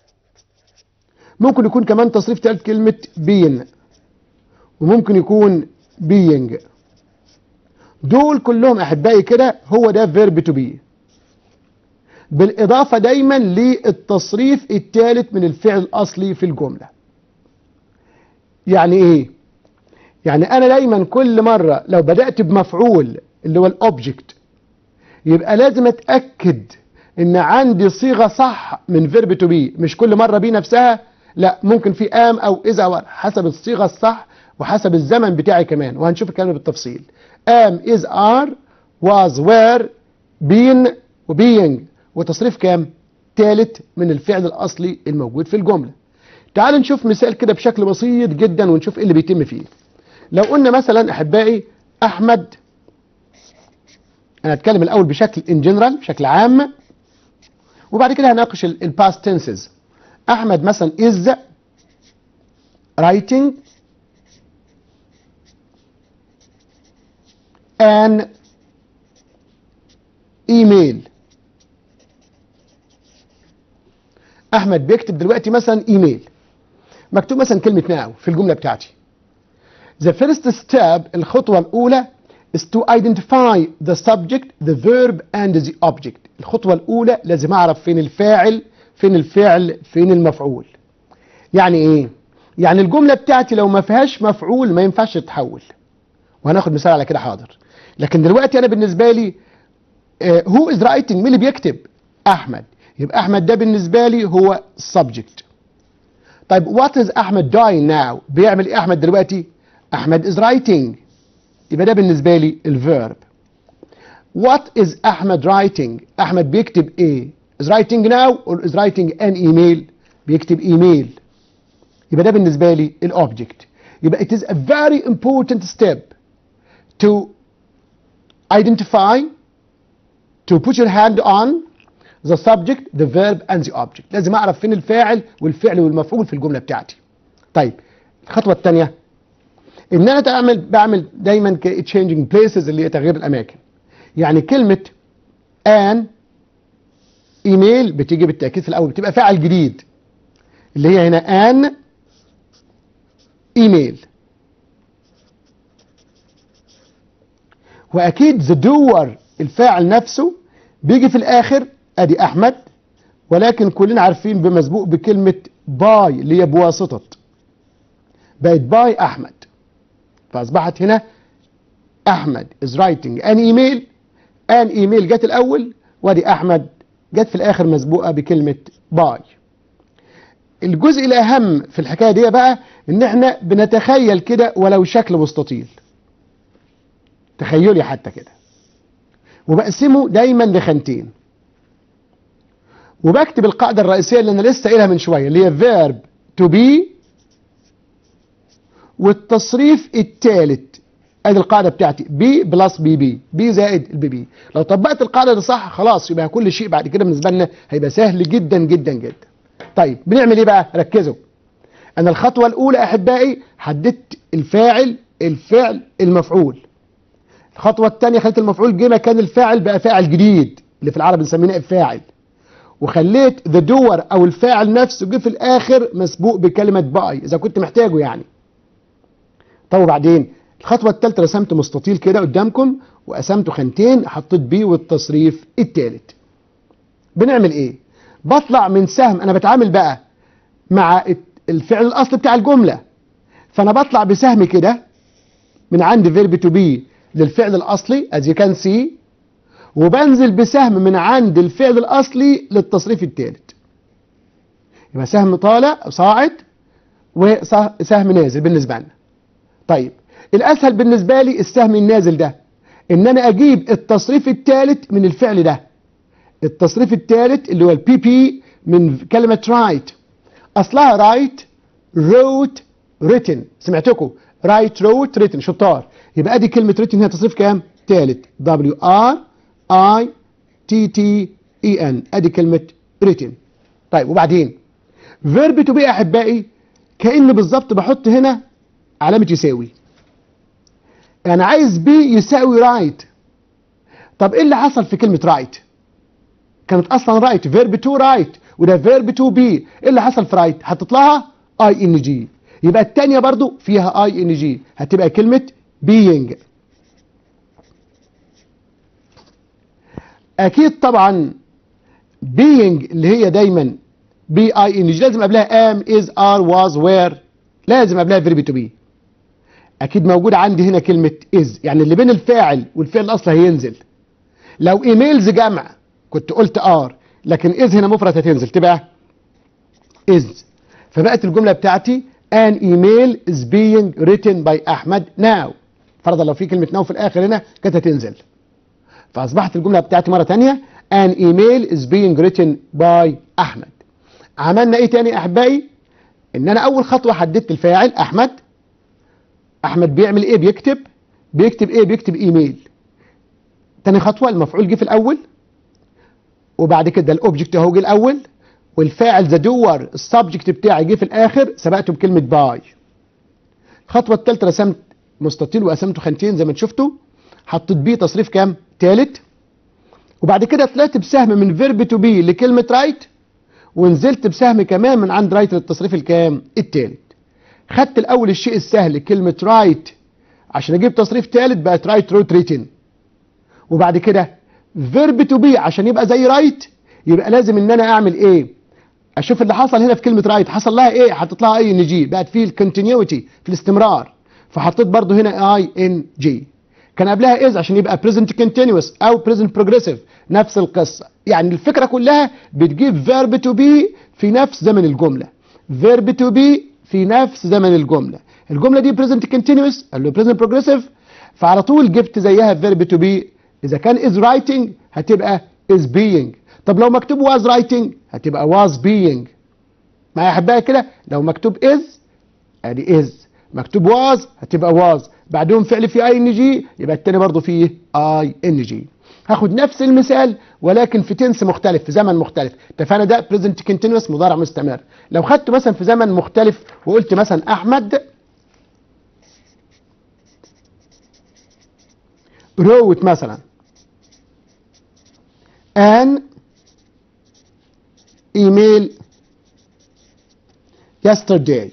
ممكن يكون كمان تصريف ثالث كلمة being وممكن يكون being دول كلهم أحبائي كده هو ده verb to be بالإضافة دايما للتصريف الثالث من الفعل الأصلي في الجملة يعني إيه؟ يعني أنا دايما كل مرة لو بدأت بمفعول اللي هو الأوبجكت يبقى لازم أتأكد إن عندي صيغة صح من فيرب تو بي مش كل مرة بي نفسها لا ممكن في ام أو إذا أو حسب الصيغة الصح وحسب الزمن بتاعي كمان وهنشوف الكلام بالتفصيل ام is are was were been وbeing وتصريف كام؟ ثالث من الفعل الأصلي الموجود في الجملة تعال نشوف مثال كده بشكل بسيط جدا ونشوف ايه اللي بيتم فيه لو قلنا مثلا احبائي احمد انا هتكلم الاول بشكل ان جنرال بشكل عام وبعد كده هناقش الباست تنسز احمد مثلا is writing an email احمد بيكتب دلوقتي مثلا ايميل مكتوب مثلا كلمه ناو في الجمله بتاعتي The first step الخطوة الأولى is to identify the subject, the verb and the object. الخطوة الأولى لازم أعرف فين الفاعل، فين الفعل، فين المفعول. يعني إيه؟ يعني الجملة بتاعتي لو ما فيهاش مفعول ما ينفعش تتحول. وهناخد مثال على كده حاضر. لكن دلوقتي أنا بالنسبة لي هو از رايتنج مين اللي بيكتب؟ أحمد. يبقى أحمد ده بالنسبة لي هو subject. طيب وات از أحمد doing now؟ بيعمل إيه أحمد دلوقتي؟ أحمد is writing يبقى ده بالنسبة لي الفيرب What is أحمد writing أحمد بيكتب إيه is writing now or is writing an email بيكتب إيميل يبقى ده بالنسبة لي الأوبجكت يبقى it is a very important step to identify to put your hand on the subject the verb and the object لازم أعرف فين الفاعل والفعل والمفعول في الجملة بتاعتي طيب الخطوة الثانية ان انا بعمل بعمل دايما تشينجينج بليسز اللي هي تغيير الاماكن يعني كلمه ان ايميل بتيجي بالتاكيد في الاول بتبقى فاعل جديد اللي هي هنا ان ايميل واكيد ذا دور الفاعل نفسه بيجي في الاخر ادي احمد ولكن كلنا عارفين بمسبوق بكلمه باي اللي هي بواسطه بقت باي احمد فاصبحت هنا احمد is writing an email an email جت الاول وادي احمد جت في الاخر مسبوقه بكلمه باي الجزء الاهم في الحكايه دي بقى ان احنا بنتخيل كده ولو شكل مستطيل تخيلي حتى كده وبقسمه دايما لخانتين وبكتب القاعده الرئيسيه اللي انا لسه قايلها من شويه اللي هي verb to be والتصريف الثالث ادي القاعده بتاعتي بي بلس بي بي بي زائد البي بي لو طبقت القاعده دي صح خلاص يبقى كل شيء بعد كده بالنسبه لنا هيبقى سهل جدا جدا جدا طيب بنعمل ايه بقى ركزوا انا الخطوه الاولى احبائي حددت الفاعل الفعل المفعول الخطوه الثانيه خليت المفعول جه مكان الفاعل بقى فاعل جديد اللي في العربي بنسميه نائب فاعل وخليت ذا دور او الفاعل نفسه جه في الاخر مسبوق بكلمه باي اذا كنت محتاجه يعني طب وبعدين الخطوة الثالثة رسمت مستطيل كده قدامكم وقسمته خانتين حطيت بيه والتصريف الثالث بنعمل ايه بطلع من سهم انا بتعامل بقى مع الفعل الاصلي بتاع الجملة فانا بطلع بسهم كده من عند فيرب تو بي للفعل الاصلي as you can see وبنزل بسهم من عند الفعل الاصلي للتصريف الثالث يبقى سهم طالع صاعد وسهم نازل بالنسبه لنا طيب الاسهل بالنسبه لي السهم النازل ده ان انا اجيب التصريف الثالث من الفعل ده التصريف الثالث اللي هو البي بي من كلمه رايت اصلها رايت wrote written سمعتكم رايت wrote written شطار يبقى ادي كلمه written هي تصريف كام ثالث W R I T T E N ادي كلمه written طيب وبعدين فيرب تو بي احبائي كأن بالظبط بحط هنا علامة يساوي انا عايز بي يساوي رايت طب ايه اللي حصل في كلمة رايت كانت اصلا رايت فيرب تو رايت وده فيرب تو بي ايه اللي حصل في رايت حطيت لها اي ان جي يبقى الثانيه برضو فيها اي ان جي هتبقى كلمة being اكيد طبعا being اللي هي دايما بي اي ان جي لازم قبلها ام از ار واز وير لازم قبلها فيرب تو بي اكيد موجود عندي هنا كلمه از يعني اللي بين الفاعل والفعل الاصلي هينزل لو ايميلز جمع كنت قلت ار لكن از هنا مفرد هتنزل تبقى از فبقت الجمله بتاعتي an email is being written by احمد now فرضا لو في كلمه ناو في الاخر هنا كانت هتنزل فاصبحت الجمله بتاعتي مره ثانيه an email is being written by احمد عملنا ايه تاني احبائي ان انا اول خطوه حددت الفاعل احمد احمد بيعمل ايه بيكتب بيكتب ايه بيكتب ايميل تاني خطوه المفعول جه في الاول وبعد كده الاوبجكت اهو جه الاول والفاعل ذا دور السبجكت بتاعي جه في الاخر سبقته بكلمه باي الخطوه الثالثه رسمت مستطيل وقسمته خانتين زي ما انتم شفتوا حطيت بيه تصريف كام ثالث وبعد كده طلعت بسهم من فيرب تو بي لكلمه رايت ونزلت بسهم كمان من عند رايت للتصريف الكام الثالث خدت الاول الشيء السهل كلمه رايت عشان اجيب تصريف ثالث بقت رايت روت ريتن وبعد كده فيرب تو بي عشان يبقى زي رايت يبقى لازم ان انا اعمل ايه اشوف اللي حصل هنا في كلمه رايت حصل لها ايه حطيت لها اي ان جي بقت في الكونتينيوتي في الاستمرار فحطيت برضو هنا اي ان جي كان قبلها از عشان يبقى present continuous او present progressive نفس القصه يعني الفكره كلها بتجيب verb to be في نفس زمن الجمله verb to be في نفس زمن الجمله الجمله دي present continuous قال له present progressive فعلى طول جبت زيها verb to be اذا كان is writing هتبقى is being طب لو مكتوب was writing هتبقى was being معايا احبائي كده لو مكتوب is ادي is مكتوب was هتبقى was بعدهم فعل في اي ان جي يبقى التاني برضه فيه اي ان جي هاخد نفس المثال ولكن في تنس مختلف في زمن مختلف اتفقنا ده بريزنت كونتينوس مضارع مستمر لو خدته مثلا في زمن مختلف وقلت مثلا احمد روت مثلا ان ايميل yesterday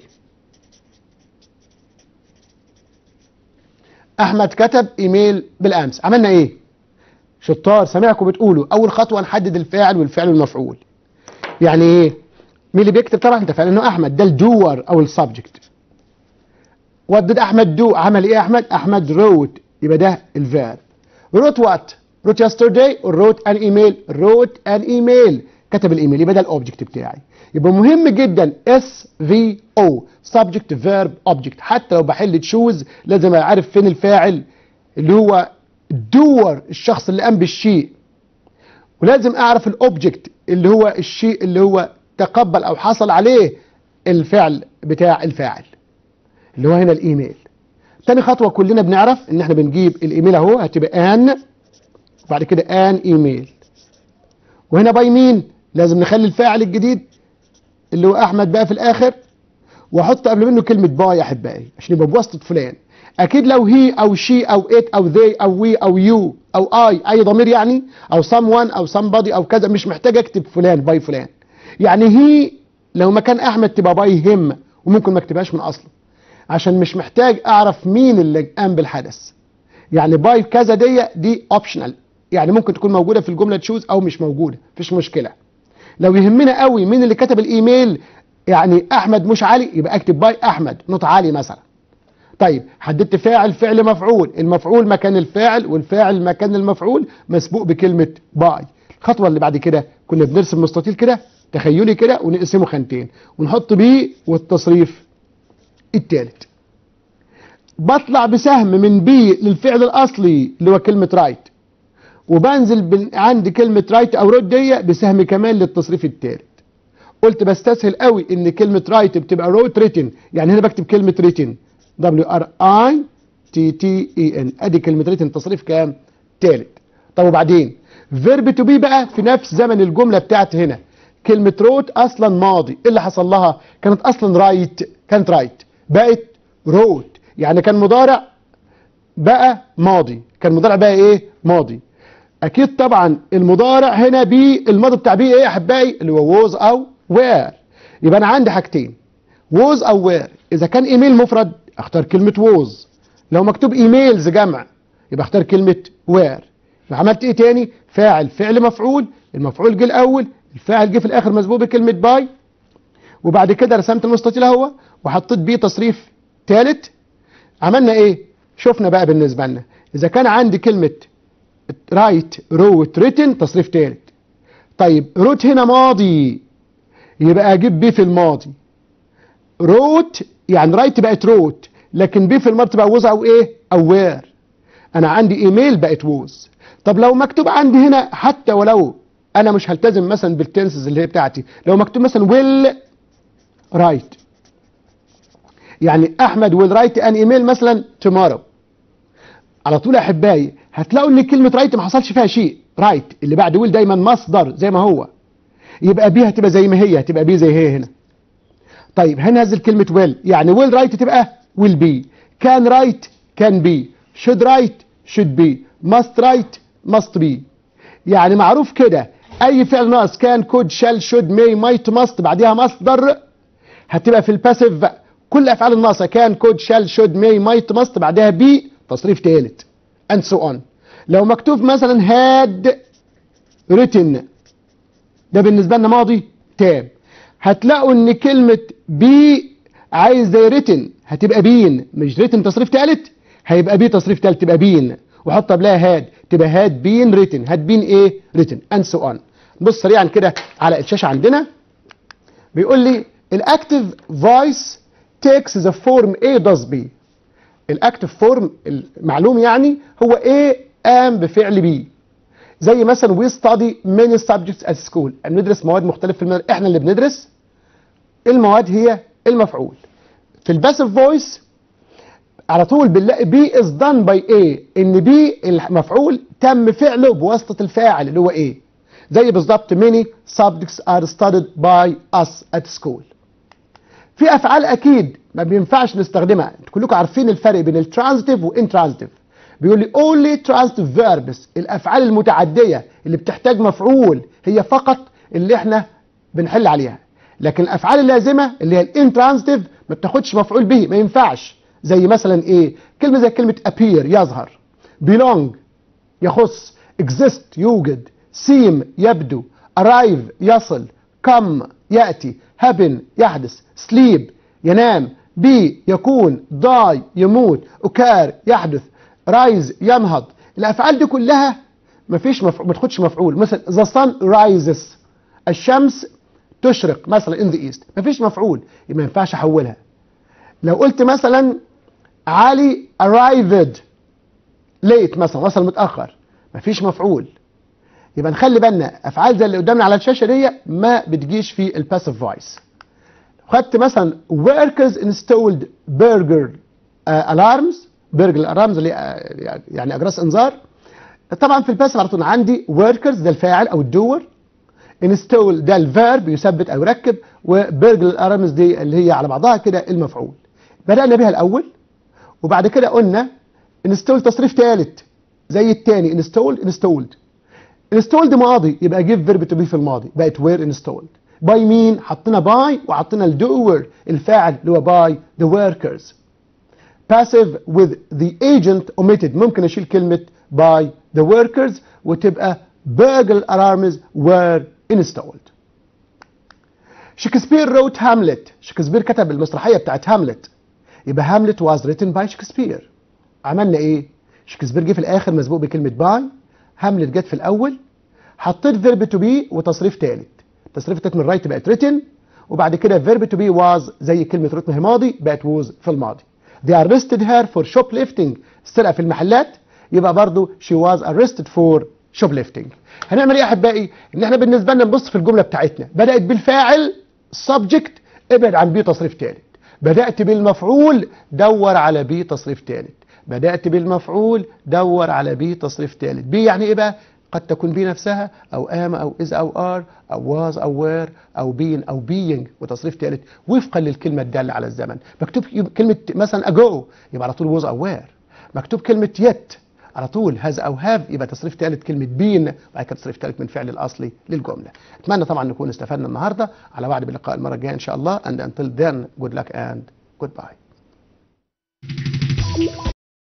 احمد كتب ايميل بالامس عملنا ايه شطار سامعكم بتقولوا اول خطوه نحدد الفاعل والفعل والمفعول يعني ايه مين اللي بيكتب طبعا انت فعلا انه احمد ده الدور او السبجكت ودد احمد دو عمل ايه احمد احمد روت يبقى ده الفيرب روت وات روت يسترداي روت ان ايميل روت ان ايميل كتب الايميل يبقى ده الاوبجكت بتاعي يبقى مهم جدا اس في او سبجكت فيرب اوبجكت حتى لو بحل تشوز لازم اعرف فين الفاعل اللي هو الدور الشخص اللي قام بالشيء ولازم اعرف الاوبجكت اللي هو الشيء اللي هو تقبل او حصل عليه الفعل بتاع الفاعل اللي هو هنا الايميل تاني خطوه كلنا بنعرف ان احنا بنجيب الايميل اهو هتبقى ان وبعد كده ان ايميل وهنا باي مين لازم نخلي الفاعل الجديد اللي هو احمد بقى في الاخر واحط قبل منه كلمه باي يا احبائي عشان يبقى بواسطه فلان اكيد لو هي او شي او ات او ذي او وي او يو او اي اي ضمير يعني او someone او somebody او كذا مش محتاج اكتب فلان باي فلان يعني هي لو مكان احمد تبقى باي هم وممكن ما اكتبهاش من اصله عشان مش محتاج اعرف مين اللي قام بالحدث يعني باي كذا دي دي اوبشنال يعني ممكن تكون موجوده في الجمله تشوز او مش موجوده مفيش مشكله لو يهمنا قوي مين اللي كتب الايميل يعني احمد مش علي يبقى اكتب باي احمد نوت علي مثلا طيب حددت فاعل فعل مفعول المفعول مكان الفاعل والفاعل مكان المفعول مسبوق بكلمة باي الخطوة اللي بعد كده كنا بنرسم مستطيل كده تخيلي كده ونقسمه خانتين ونحط بيه والتصريف الثالث بطلع بسهم من بي للفعل الاصلي اللي هو كلمة رايت وبنزل بن- عند كلمة رايت او رود دي بسهم كمان للتصريف الثالث قلت بستسهل قوي ان كلمة رايت بتبقى روت ريتن يعني هنا بكتب كلمة ريتن دبليو ار اي تي تي اي ان ادي كلمة ريتن تصريف كام ثالث طب وبعدين فيرب تو بي بقى في نفس زمن الجملة بتاعت هنا كلمة روت اصلا ماضي ايه اللي حصل لها كانت اصلا رايت كانت رايت بقت روت يعني كان مضارع بقى ماضي كان مضارع بقى ايه ماضي اكيد طبعا المضارع هنا بي الماضي بتاع بي ايه يا احبائي اللي هو ووز او وير يبقى انا عندي حاجتين ووز او وير اذا كان ايميل مفرد اختار كلمه ووز لو مكتوب ايميلز جمع يبقى اختار كلمه وير عملت ايه تاني فاعل فعل مفعول المفعول جه الاول الفاعل جه في الاخر مسبوق بكلمه باي وبعد كده رسمت المستطيل اهو وحطيت بيه تصريف ثالث عملنا ايه شفنا بقى بالنسبه لنا اذا كان عندي كلمه رايت روت ريتن تصريف ثالث طيب روت هنا ماضي يبقى اجيب بي في الماضي روت يعني رايت بقت روت لكن بي في الماضي تبقى ووز او ايه او وير انا عندي ايميل بقت ووز طب لو مكتوب عندي هنا حتى ولو انا مش هلتزم مثلا بالتنسز اللي هي بتاعتي لو مكتوب مثلا ويل رايت يعني احمد ويل رايت ان ايميل مثلا tomorrow على طول يا احبائي هتلاقوا ان كلمه رايت ما حصلش فيها شيء رايت اللي بعد ويل دايما مصدر زي ما هو يبقى بي هتبقى زي ما هي هتبقى بي زي هي هنا طيب هننزل كلمه ويل يعني ويل رايت تبقى ويل بي كان رايت كان بي شود رايت شود بي ماست رايت ماست بي يعني معروف كده اي فعل ناقص كان كود شال شود مي مايت ماست بعديها مصدر هتبقى في الباسيف كل الافعال الناقصه كان كود شال شود مي مايت ماست بعدها بي تصريف ثالث and so on لو مكتوب مثلا had written ده بالنسبه لنا ماضي تام هتلاقوا ان كلمه بي عايز زي written هتبقى بين مش written تصريف ثالث هيبقى بي تصريف ثالث تبقى بين وحط قبلها هاد تبقى هاد بين written هاد بين ايه written and so on بص سريعا كده على الشاشه عندنا بيقول لي الاكتف فويس takes the form A does B الاكتف فورم المعلوم يعني هو A قام بفعل B زي مثلا we study many subjects at school بندرس مواد مختلفة في المدرسة احنا اللي بندرس المواد هي المفعول في الباسيف فويس على طول بنلاقي B is done by A ان B المفعول تم فعله بواسطة الفاعل اللي هو A زي بالظبط many subjects are studied by us at school في افعال اكيد ما بينفعش نستخدمها انتوا كلكم عارفين الفرق بين الترانزيتيف والانترانزيتيف بيقول لي only transitive verbs الافعال المتعديه اللي بتحتاج مفعول هي فقط اللي احنا بنحل عليها لكن الافعال اللازمه اللي هي الانترانزيتيف ما بتاخدش مفعول به ما ينفعش زي مثلا ايه كلمه زي كلمه appear يظهر belong يخص exist يوجد seem يبدو arrive يصل come ياتي happen يحدث sleep ينام be يكون die يموت occur يحدث rise ينهض الافعال دي كلها ما فيش مفعول ما تاخدش مفعول مثلا the sun rises الشمس تشرق مثلا in the east ما فيش مفعول يبقى ما ينفعش احولها لو قلت مثلا علي arrived late مثلا وصل متاخر ما فيش مفعول يبقى نخلي بالنا افعال زي اللي قدامنا على الشاشه دي ما بتجيش في الباسيف فويس خدت مثلا workers installed burger uh, alarms burger alarms اللي uh, يعني اجراس انذار طبعا في الباسيف على طول عندي workers ده الفاعل او الدور install ده الفيرب يثبت او يركب وبرجر alarms دي اللي هي على بعضها كده المفعول بدأنا بها الاول وبعد كده قلنا install تصريف ثالث زي الثاني installed installed installed ماضي يبقى جيب فيرب تو بي في الماضي بقت وير انستولد باي مين حطينا باي وحطينا الدور الفاعل اللي هو باي ذا وركرز passive with the agent omitted ممكن اشيل كلمه by the workers وتبقى burglar alarms were installed شكسبير wrote هاملت شكسبير كتب المسرحيه بتاعت هاملت يبقى هاملت was written by شكسبير عملنا ايه شكسبير جه في الاخر مسبوق بكلمه باي هاملت جت في الاول حطيت فيرب تو بي وتصريف ثالث تصريف الثالث من رايت بقت written وبعد كده فيرب تو بي was زي كلمه روت هي ماضي بقت was في الماضي they arrested her for shoplifting السرقه في المحلات يبقى برضو she was arrested for shoplifting هنعمل ايه يا احبائي ان احنا بالنسبه لنا نبص في الجمله بتاعتنا بدات بالفاعل subject ابعد عن بي تصريف ثالث بدات بالمفعول دور على بي تصريف ثالث بدات بالمفعول دور على بي تصريف ثالث بي يعني ايه بقى قد تكون بي نفسها او ام او از او ار او واز او وير او بين او بينج وتصريف ثالث وفقا للكلمه الداله على الزمن مكتوب كلمه مثلا اجو يبقى على طول ووز او وير مكتوب كلمه يت على طول هذا او هاف يبقى تصريف ثالث كلمه بين وبعد كده تصريف ثالث من فعل الاصلي للجمله اتمنى طبعا نكون استفدنا النهارده على وعد بلقاء المره الجايه ان شاء الله and until then good luck and goodbye